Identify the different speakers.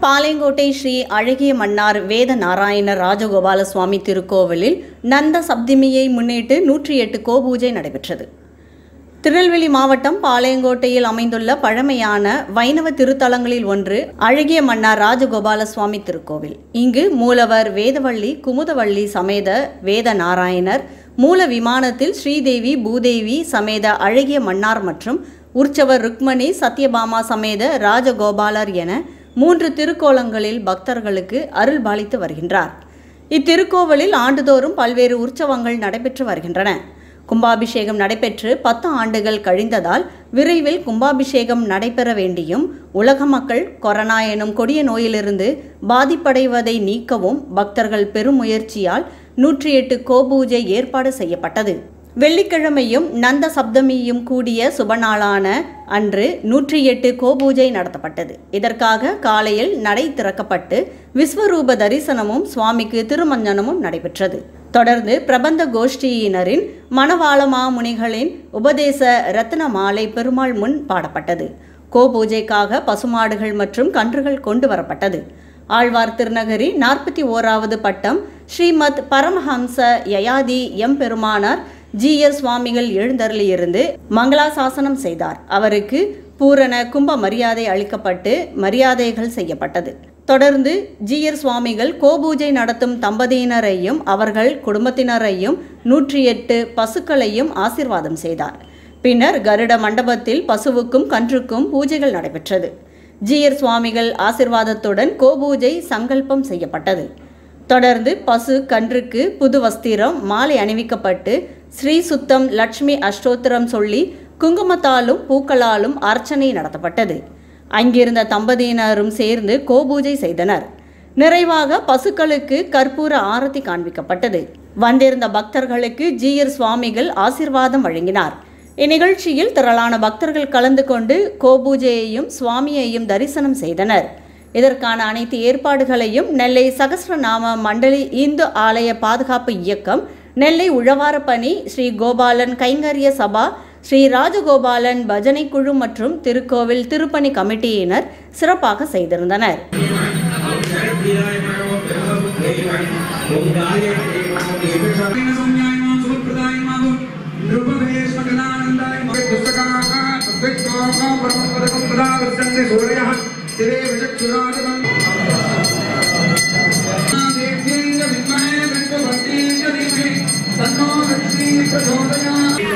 Speaker 1: பாளையங்கோட்டை ஸ்ரீ அழகிய மன்னார் வேத நாராயணர் ராஜகோபால சுவாமி திருக்கோவிலில் நந்த சப்தமியை முன்னிட்டு நூற்றி எட்டு கோபூஜை நடைபெற்றது திருநெல்வேலி மாவட்டம் பாளையங்கோட்டையில் அமைந்துள்ள பழமையான வைணவ திருத்தலங்களில் ஒன்று அழகிய மன்னார் ராஜகோபால சுவாமி திருக்கோவில் இங்கு மூலவர் வேதவள்ளி குமுதவள்ளி சமேத வேத நாராயணர் மூல விமானத்தில் ஸ்ரீதேவி பூதேவி சமேத அழகிய மன்னார் மற்றும் உற்சவர் ருக்மணி சத்யபாமா சமேத ராஜகோபாலர் என மூன்று திருக்கோலங்களில் பக்தர்களுக்கு அருள் பாலித்து வருகின்றார் இத்திருக்கோவிலில் ஆண்டுதோறும் பல்வேறு உற்சவங்கள் நடைபெற்று வருகின்றன கும்பாபிஷேகம் நடைபெற்று பத்து ஆண்டுகள் கழிந்ததால் விரைவில் கும்பாபிஷேகம் நடைபெற வேண்டியும் உலக மக்கள் கொரோனா எனும் கொடிய நோயிலிருந்து பாதிப்படைவதை நீக்கவும் பக்தர்கள் பெரும் முயற்சியால் நூற்றி எட்டு கோபூஜை ஏற்பாடு செய்யப்பட்டது வெள்ளிக்கிழமையும் நந்த சப்தமியும் கூடிய சுபநாளான அன்று நூற்றி எட்டு கோபூஜை நடத்தப்பட்டது இதற்காக காலையில் நடை திறக்கப்பட்டு விஸ்வரூப தரிசனமும் சுவாமிக்கு திருமஞ்சனமும் நடைபெற்றது தொடர்ந்து பிரபந்த கோஷ்டியினரின் மணவாள மாமுனிகளின் உபதேச ரத்ன மாலை பெருமாள் முன் பாடப்பட்டது கோபூஜைக்காக பசுமாடுகள் மற்றும் கன்றுகள் கொண்டு வரப்பட்டது ஆழ்வார் திருநகரி நாற்பத்தி ஓராவது பட்டம் ஸ்ரீமத் பரமஹம்ச யயாதி எம் பெருமானார் ஜீயர் சுவாமிகள் எழுந்தருளியிருந்து மங்களாசாசனம் செய்தார் அவருக்கு பூரண கும்ப மரியாதை அளிக்கப்பட்டு மரியாதைகள் செய்யப்பட்டது தொடர்ந்து ஜீயர் சுவாமிகள் கோபூஜை நடத்தும் தம்பதியினரையும் அவர்கள் குடும்பத்தினரையும் நூற்றி எட்டு பசுக்களையும் ஆசிர்வாதம் செய்தார் பின்னர் கருட மண்டபத்தில் பசுவுக்கும் கன்றுக்கும் பூஜைகள் நடைபெற்றது ஜீயர் சுவாமிகள் ஆசிர்வாதத்துடன் கோபூஜை சங்கல்பம் செய்யப்பட்டது தொடர்ந்து பசு கன்றுக்கு புது வஸ்திரம் மாலை அணிவிக்கப்பட்டு ஸ்ரீ சுத்தம் லட்சுமி அஷ்டோத்திரம் சொல்லி குங்குமத்தாலும் பூக்களாலும் அர்ச்சனை நடத்தப்பட்டது அங்கிருந்த தம்பதியினரும் சேர்ந்து கோபூஜை செய்தனர் நிறைவாக பசுக்களுக்கு கற்பூர ஆரத்தி காண்பிக்கப்பட்டது வந்திருந்த பக்தர்களுக்கு ஜீயர் சுவாமிகள் ஆசிர்வாதம் வழங்கினார் இந்நிகழ்ச்சியில் திரளான பக்தர்கள் கலந்து கொண்டு கோபூஜையையும் சுவாமியையும் தரிசனம் செய்தனர் இதற்கான அனைத்து ஏற்பாடுகளையும் நெல்லை சகஸ்ரநாம மண்டலி இந்து ஆலய பாதுகாப்பு இயக்கம் நெல்லை உழவாரப்பணி ஸ்ரீ கோபாலன் கைங்கரிய சபா ஸ்ரீ ராஜகோபாலன் பஜனை குழு மற்றும் திருக்கோவில் திருப்பணி கமிட்டியினர் சிறப்பாக செய்திருந்தனர்
Speaker 2: तन्नो लक्ष्मी प्रचोदयात्